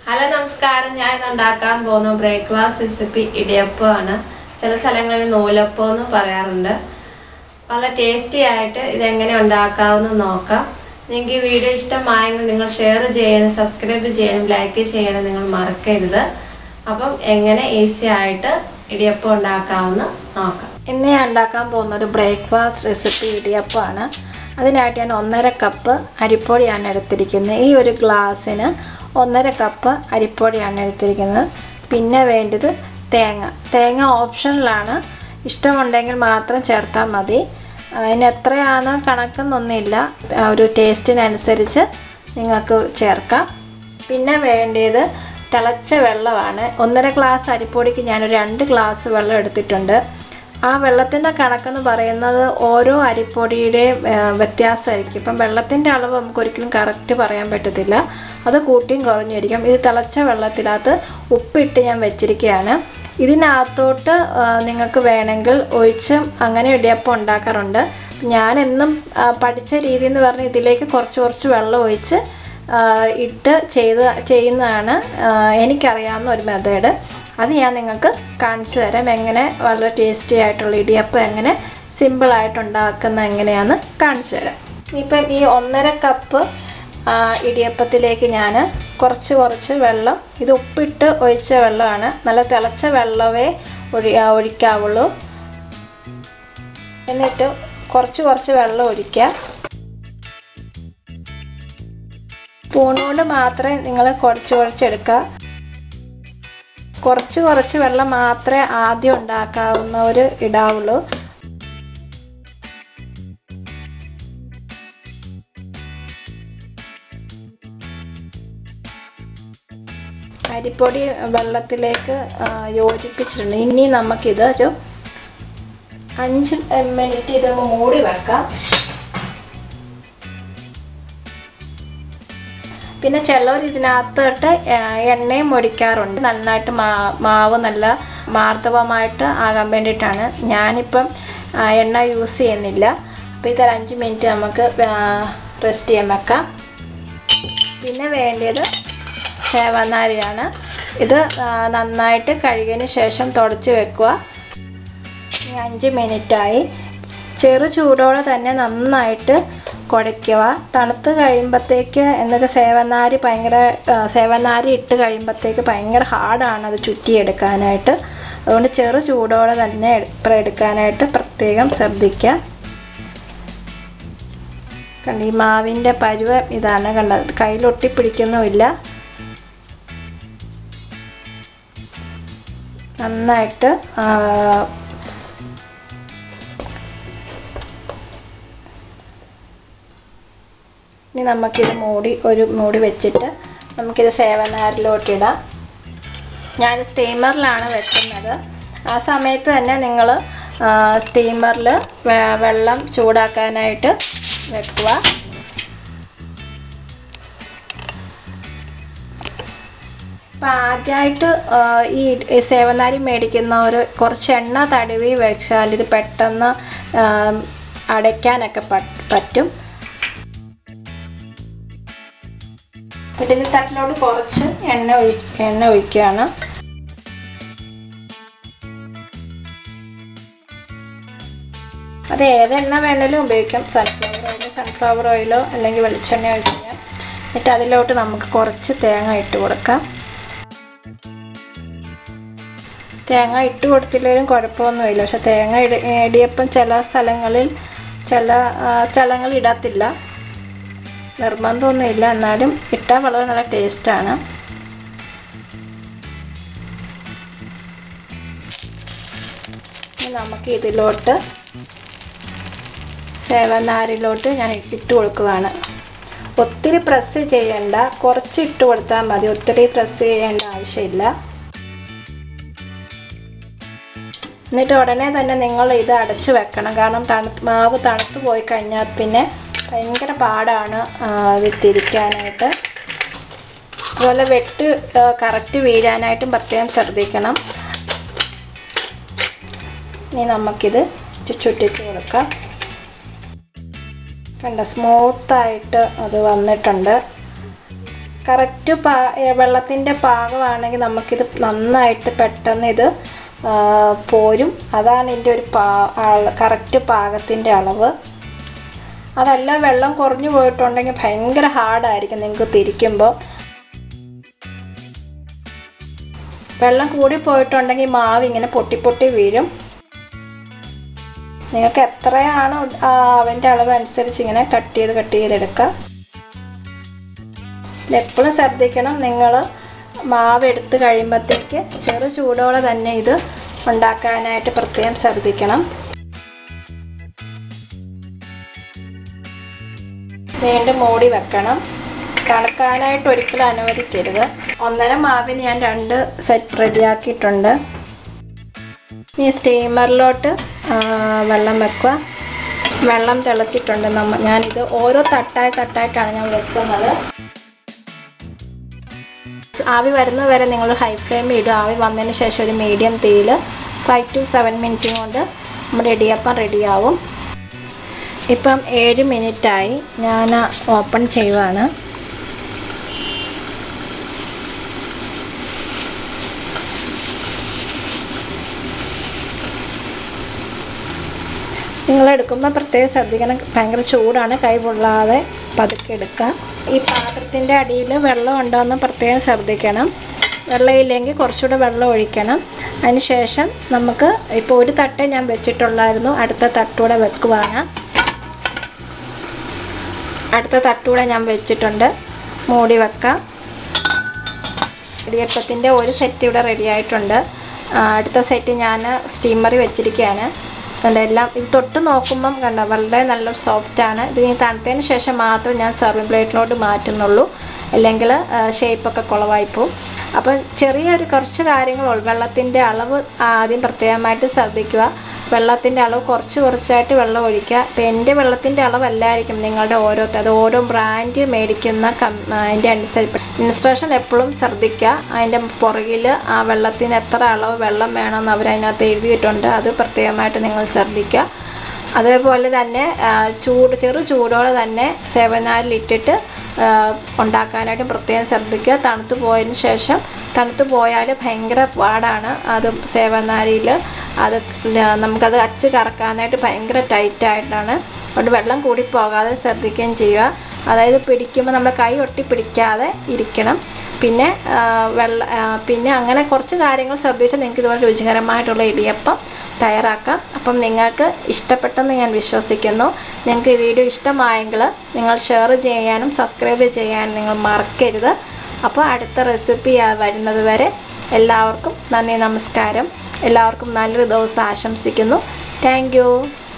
hello നമസ്കാരം ഞാൻ ഇന്ന് ഉണ്ടാക്കാൻ പോകുന്ന ബ്രേക്ക്ഫാസ്റ്റ് റെസിപ്പി ഇടിയപ്പമാണ് ചില സ്ഥലങ്ങളിൽ നൂലപ്പം എന്ന് പറയാറുണ്ട് വളരെ ടേസ്റ്റി ആയിട്ട് ഇതെങ്ങനെ ഉണ്ടാക്കാമെന്ന് നോക്കാം നിങ്ങൾക്ക് ഈ വീഡിയോ ഇഷ്ടമായെങ്കിൽ നിങ്ങൾ ഷെയർ ചെയ്യാനും സബ്സ്ക്രൈബ് ചെയ്യാനും ലൈക്ക് ചെയ്യാനും നിങ്ങൾ മറക്കരുത് അപ്പം എങ്ങനെ ഈസി ആയിട്ട് ഇടിയപ്പം ഉണ്ടാക്കാമെന്ന് നോക്കാം ഇന്ന് ഞാൻ ഉണ്ടാക്കാൻ പോകുന്ന ഒരു ബ്രേക്ക്ഫാസ്റ്റ് റെസിപ്പി ഇടിയപ്പമാണ് അതിനായിട്ട് ഞാൻ ഒന്നര കപ്പ് അരിപ്പൊടിയാണ് എടുത്തിരിക്കുന്നത് ഈ ഒരു ഗ്ലാസ്സിന് ഒന്നര കപ്പ് അരിപ്പൊടിയാണ് എടുത്തിരിക്കുന്നത് പിന്നെ വേണ്ടത് തേങ്ങ തേങ്ങ ഓപ്ഷനിലാണ് ഇഷ്ടമുണ്ടെങ്കിൽ മാത്രം ചേർത്താൽ മതി അതിന് എത്രയാണ് കണക്കെന്നൊന്നുമില്ല ആ ഒരു ടേസ്റ്റിനനുസരിച്ച് നിങ്ങൾക്ക് ചേർക്കാം പിന്നെ വേണ്ടിയത് തിളച്ച വെള്ളമാണ് ഒന്നര ഗ്ലാസ് അരിപ്പൊടിക്ക് ഞാനൊരു രണ്ട് ഗ്ലാസ് വെള്ളം എടുത്തിട്ടുണ്ട് ആ വെള്ളത്തിൻ്റെ കണക്കെന്ന് പറയുന്നത് ഓരോ അരിപ്പൊടിയുടെയും ആ, വ്യത്യാസമായിരിക്കും ഇപ്പം വെള്ളത്തിൻ്റെ അളവ് നമുക്ക് ഒരിക്കലും കറക്റ്റ് പറയാൻ പറ്റത്തില്ല അത് കൂട്ടിയും കുറഞ്ഞിരിക്കും ഇത് തിളച്ച വെള്ളത്തിനകത്ത് ഉപ്പിട്ട് ഞാൻ വെച്ചിരിക്കുകയാണ് ഇതിനകത്തോട്ട് ആ, നിങ്ങൾക്ക് വേണമെങ്കിൽ ഒഴിച്ച് അങ്ങനെ ഇടിയപ്പം ഉണ്ടാക്കാറുണ്ട് ഞാൻ എന്നും ആ, പഠിച്ച രീതി എന്ന് പറഞ്ഞാൽ ഇതിലേക്ക് കുറച്ച് കുറച്ച് വെള്ളം ഒഴിച്ച് ആ, ഇട്ട് ചെയ്ത് ചെയ്യുന്നതാണ് ആ, എനിക്കറിയാവുന്ന ഒരു മെത്തേഡ് അത് ഞാൻ നിങ്ങൾക്ക് കാണിച്ചു തരാം എങ്ങനെ വളരെ ടേസ്റ്റി ആയിട്ടുള്ള ഇടിയപ്പം എങ്ങനെ സിമ്പിളായിട്ട് ഉണ്ടാക്കുന്ന എങ്ങനെയാണെന്ന് കാണിച്ചു തരാം ഇപ്പം ഈ ഒന്നര കപ്പ് ആ, ഇടിയപ്പത്തിലേക്ക് ഞാൻ കുറച്ച് കുറച്ച് വെള്ളം ഇത് ഉപ്പിട്ട് ഒഴിച്ച വെള്ളമാണ് നല്ല തിളച്ച വെള്ളമേ ഒഴി ആ, ഒഴിക്കാവുള്ളൂ എന്നിട്ട് കുറച്ച് കുറച്ച് വെള്ളം ഒഴിക്കുക സ്പൂണുകൊണ്ട് മാത്രമേ നിങ്ങൾ കുഴച്ച് കുഴച്ചെടുക്കുക കുറച്ച് കുറച്ച് വെള്ളം മാത്രമേ ആദ്യം ഉണ്ടാക്കാവുന്നവർ ഇടാവുള്ളൂ അരിപ്പൊടി വെള്ളത്തിലേക്ക് ആ, യോജിപ്പിച്ചിട്ടുണ്ട് ഇനി നമുക്കിതൊരു അഞ്ച് മിനിറ്റ് ഇത് മൂടി വെക്കാം പിന്നെ ചിലവർ ഇതിനകത്തോട്ട് എണ്ണയും ഒഴിക്കാറുണ്ട് നന്നായിട്ട് മാ മാവ് നല്ല മാർദ്ദവമായിട്ട് ആകാൻ വേണ്ടിയിട്ടാണ് ഞാനിപ്പം ആ, എണ്ണ യൂസ് ചെയ്യുന്നില്ല അപ്പോൾ ഇതൊരു അഞ്ച് മിനിറ്റ് നമുക്ക് റെസ്റ്റ് ചെയ്യാൻ വെക്കാം പിന്നെ വേണ്ടത് സേവനാരിയാണ് ഇത് ആ, നന്നായിട്ട് കഴുകിയതിന് ശേഷം തുടച്ച് വെക്കുക ഇനി അഞ്ച് മിനിറ്റായി ചെറു ചൂടോടെ തന്നെ നന്നായിട്ട് കുഴയ്ക്കുക തണുത്ത് കഴിയുമ്പോഴത്തേക്ക് എന്നിട്ട് സേവനാരി ഭയങ്കര ആ, സേവനാരി ഇട്ട് കഴിയുമ്പോഴത്തേക്ക് ഭയങ്കര ഹാർഡാണ് അത് ചുറ്റിയെടുക്കാനായിട്ട് അതുകൊണ്ട് ചെറു ചൂടോടെ തന്നെ എടു- എടുക്കാനായിട്ട് പ്രത്യേകം ശ്രദ്ധിക്കുക കണ്ട ഈ മാവിൻ്റെ പരുവം ഇതാണ് കണ്ടത് കയ്യിലൊട്ടിപ്പിടിക്കുന്നുമില്ല നന്നായിട്ട് ആ, ഇനി നമുക്കിത് മൂടി ഒരു മൂടി വെച്ചിട്ട് നമുക്കിത് സേവനാരിലോട്ടിടാം ഞാൻ സ്റ്റീമറിലാണ് വെക്കുന്നത് ആ സമയത്ത് തന്നെ നിങ്ങൾ സ്റ്റീമറിൽ വെള്ളം ചൂടാക്കാനായിട്ട് വെക്കുക അപ്പം ആദ്യമായിട്ട് ഈ ഈ സേവനാരി മേടിക്കുന്നവർ കുറച്ച് എണ്ണ തടവി വെച്ചാൽ ഇത് പെട്ടെന്ന് ആ, അടയ്ക്കാനൊക്കെ പ- പറ്റും ഇഡലി തട്ടിലോട്ട് കുറച്ച് എണ്ണ ഒഴി എണ്ണ ഒഴിക്കുകയാണ് അത് ഏത് എണ്ണ വേണേലും ഉപയോഗിക്കാം സൺഫ്ലവർ ഓയിൽ സൺഫ്ലവർ ഓയിലോ അല്ലെങ്കിൽ വെളിച്ചെണ്ണ ഒഴിക്കാം എന്നിട്ട് അതിലോട്ട് നമുക്ക് കുറച്ച് തേങ്ങ ഇട്ട് കൊടുക്കാം തേങ്ങ ഇട്ട് കൊടുത്തില്ലെങ്കിലും കുഴപ്പമൊന്നുമില്ല പക്ഷെ തേങ്ങ ഇട ഇടിയപ്പം ചില സ്ഥലങ്ങളിൽ ചില ആ, സ്ഥലങ്ങളിൽ ഇടത്തില്ല നിർബന്ധമൊന്നുമില്ല എന്നാലും ഇട്ടാൽ വളരെ നല്ല ടേസ്റ്റാണ് ഇനി നമുക്ക് ഇതിലോട്ട് സേവനാരിലോട്ട് ഞാൻ ഇട്ട് കൊടുക്കുകയാണ് ഒത്തിരി പ്രസ് ചെയ്യണ്ട കുറച്ച് ഇട്ട് കൊടുത്താൽ മതി ഒത്തിരി പ്രസ് ചെയ്യേണ്ട ആവശ്യമില്ല എന്നിട്ട് ഉടനെ തന്നെ നിങ്ങൾ ഇത് അടച്ചു വെക്കണം കാരണം തണുത്ത് മാവ് തണുത്ത് പോയി കഴിഞ്ഞാൽ പിന്നെ ഭയങ്കര പാടാണ് ആ, ഇത് തിരിക്കാനായിട്ട് അതുപോലെ വെട്ട് കറക്റ്റ് വീഴാനായിട്ടും പ്രത്യേകം ശ്രദ്ധിക്കണം ഇനി നമുക്കിത് ചു- ചുറ്റിച്ച് കൊടുക്കാം കണ്ട സ്മൂത്തായിട്ട് അത് വന്നിട്ടുണ്ട് കറക്റ്റ് പാ വെള്ളത്തിൻ്റെ പാകമാണെങ്കിൽ നമുക്കിത് നന്നായിട്ട് പെട്ടെന്ന് ഇത് ആ, പോരും അതാണ് ഇതിൻ്റെ ഒരു പാ കറക്റ്റ് പാകത്തിൻ്റെ അളവ് അതല്ല വെള്ളം കുറഞ്ഞു പോയിട്ടുണ്ടെങ്കിൽ ഭയങ്കര ഹാർഡായിരിക്കും നിങ്ങൾക്ക് തിരിക്കുമ്പോൾ വെള്ളം കൂടി പോയിട്ടുണ്ടെങ്കിൽ മാവ് ഇങ്ങനെ പൊട്ടി പൊട്ടി വീഴും നിങ്ങൾക്ക് എത്രയാണ് അവൻ്റെ അളവ് അനുസരിച്ച് ഇങ്ങനെ കട്ട് ചെയ്ത് കട്ട് ചെയ്തെടുക്കാം എപ്പോഴും ശ്രദ്ധിക്കണം നിങ്ങൾ മാവ് എടുത്ത് കഴിയുമ്പോഴത്തേക്ക് ചെറു ചൂടോടെ തന്നെ ഇത് ഉണ്ടാക്കാനായിട്ട് പ്രത്യേകം ശ്രദ്ധിക്കണം വീണ്ടും മൂടി വെക്കണം തണുക്കാനായിട്ട് ഒരിക്കലും അനുവദിക്കരുത് ഒന്നര മാവിന് ഞാൻ രണ്ട് സെറ്റ് റെഡിയാക്കിയിട്ടുണ്ട് ഈ സ്റ്റീമറിലോട്ട് ആ, വെള്ളം വെക്കുക വെള്ളം തിളച്ചിട്ടുണ്ട് നമ്മ ഞാനിത് ഓരോ തട്ടായി തട്ടായിട്ടാണ് ഞാൻ വെക്കുന്നത് ആവി വരുന്നത് വരെ നിങ്ങൾ ഹൈ ഫ്ലെയിമിൽ ഇടുക ആവി വന്നതിന് ശേഷം ഒരു മീഡിയം തീയിൽ ഫൈവ് ടു സെവൻ മിനിറ്റ് കൊണ്ട് നമ്മുടെ ഇടിയപ്പം റെഡിയാവും ഇപ്പം ഏഴ് മിനിറ്റായി ഞാൻ ഓപ്പൺ ചെയ്യുവാണ് നിങ്ങൾ എടുക്കുമ്പോൾ പ്രത്യേകം ശ്രദ്ധിക്കണം ഭയങ്കര ചൂടാണ് കൈ പൊള്ളാതെ പതുക്കെ എടുക്കുക ഈ പാത്രത്തിൻ്റെ അടിയിൽ വെള്ളം ഉണ്ടോയെന്ന് പ്രത്യേകം ശ്രദ്ധിക്കണം വെള്ളമില്ലെങ്കിൽ കുറച്ചുകൂടെ വെള്ളം ഒഴിക്കണം അതിന് ശേഷം നമുക്ക് ഇപ്പോൾ ഒരു തട്ടേ ഞാൻ വെച്ചിട്ടുള്ളായിരുന്നു അടുത്ത തട്ടൂടെ വെക്കുവാണ് അടുത്ത തട്ടൂടെ ഞാൻ വെച്ചിട്ടുണ്ട് മൂടി വെക്കാം ഇടിയപ്പത്തിൻ്റെ ഒരു സെറ്റ് ഇവിടെ റെഡി ആയിട്ടുണ്ട് ആ, അടുത്ത സെറ്റ് ഞാൻ സ്റ്റീമറിൽ വെച്ചിരിക്കുകയാണ് അതുകൊണ്ട് എല്ലാം ഇത് തൊട്ട് നോക്കുമ്പം കണ്ടോ വളരെ നല്ല സോഫ്റ്റാണ് ഇത് ഇനി തണുത്തതിന് ശേഷം മാത്രം ഞാൻ സർവിങ് പ്ലേറ്റിലോട്ട് മാറ്റുന്നുള്ളൂ അല്ലെങ്കിൽ ഷേപ്പൊക്കെ കുളവായിപ്പോവും അപ്പം ചെറിയൊരു കുറച്ച് കാര്യങ്ങളുള്ളൂ വെള്ളത്തിൻ്റെ അളവ് ആദ്യം പ്രത്യേകമായിട്ട് ശ്രദ്ധിക്കുക വെള്ളത്തിൻ്റെ അളവ് കുറച്ച് കുറച്ചായിട്ട് വെള്ളം ഒഴിക്കുക ഇപ്പം എൻ്റെ വെള്ളത്തിൻ്റെ അളവല്ലായിരിക്കും നിങ്ങളുടെ ഓരോ അത് ഓരോ ബ്രാൻഡ് മേടിക്കുന്ന കം അതിൻ്റെ അനുസരിച്ച് ഇൻസ്ട്രക്ഷൻ എപ്പോഴും ശ്രദ്ധിക്കുക അതിൻ്റെ പുറകിൽ ആ വെള്ളത്തിന് എത്ര അളവ് വെള്ളം വേണമെന്ന് അവർ അതിനകത്ത് എഴുതിയിട്ടുണ്ട് അത് പ്രത്യേകമായിട്ട് നിങ്ങൾ ശ്രദ്ധിക്കുക അതേപോലെ തന്നെ ആ, ചൂട് ചെറു ചൂടോടെ തന്നെ സേവനാലിലിട്ടിട്ട് ആ, ഉണ്ടാക്കാനായിട്ട് പ്രത്യേകം ശ്രദ്ധിക്കുക തണുത്ത് പോയതിന് ശേഷം തണുത്ത് പോയാൽ ഭയങ്കര പാടാണ് അത് സേവനാരിയിൽ അത് ല- നമുക്കത് അച്ച് കറക്കാനായിട്ട് ഭയങ്കര ടൈറ്റായിട്ടാണ് അതുകൊണ്ട് വെള്ളം കൂടി പോകാതെ ശ്രദ്ധിക്കുകയും ചെയ്യുക അതായത് പിടിക്കുമ്പോൾ നമ്മുടെ കൈ ഒട്ടി പിടിക്കാതെ ഇരിക്കണം പിന്നെ ആ, വെള്ള ആ, പിന്നെ അങ്ങനെ കുറച്ച് കാര്യങ്ങൾ ശ്രദ്ധിച്ചാൽ നിങ്ങൾക്ക് ഇതുപോലെ രുചികരമായിട്ടുള്ള ഇടിയപ്പം തയ്യാറാക്കാം അപ്പം നിങ്ങൾക്ക് ഇഷ്ടപ്പെട്ടെന്ന് ഞാൻ വിശ്വസിക്കുന്നു നിങ്ങൾക്ക് ഈ വീഡിയോ ഇഷ്ടമായെങ്കിൽ നിങ്ങൾ ഷെയർ ചെയ്യാനും സബ്സ്ക്രൈബ് ചെയ്യാനും നിങ്ങൾ മറക്കരുത് അപ്പോൾ അടുത്ത റെസിപ്പി വരുന്നത് വരെ എല്ലാവർക്കും നന്ദി നമസ്കാരം എല്ലാവർക്കും നല്ലൊരു ദിവസം ആശംസിക്കുന്നു താങ്ക്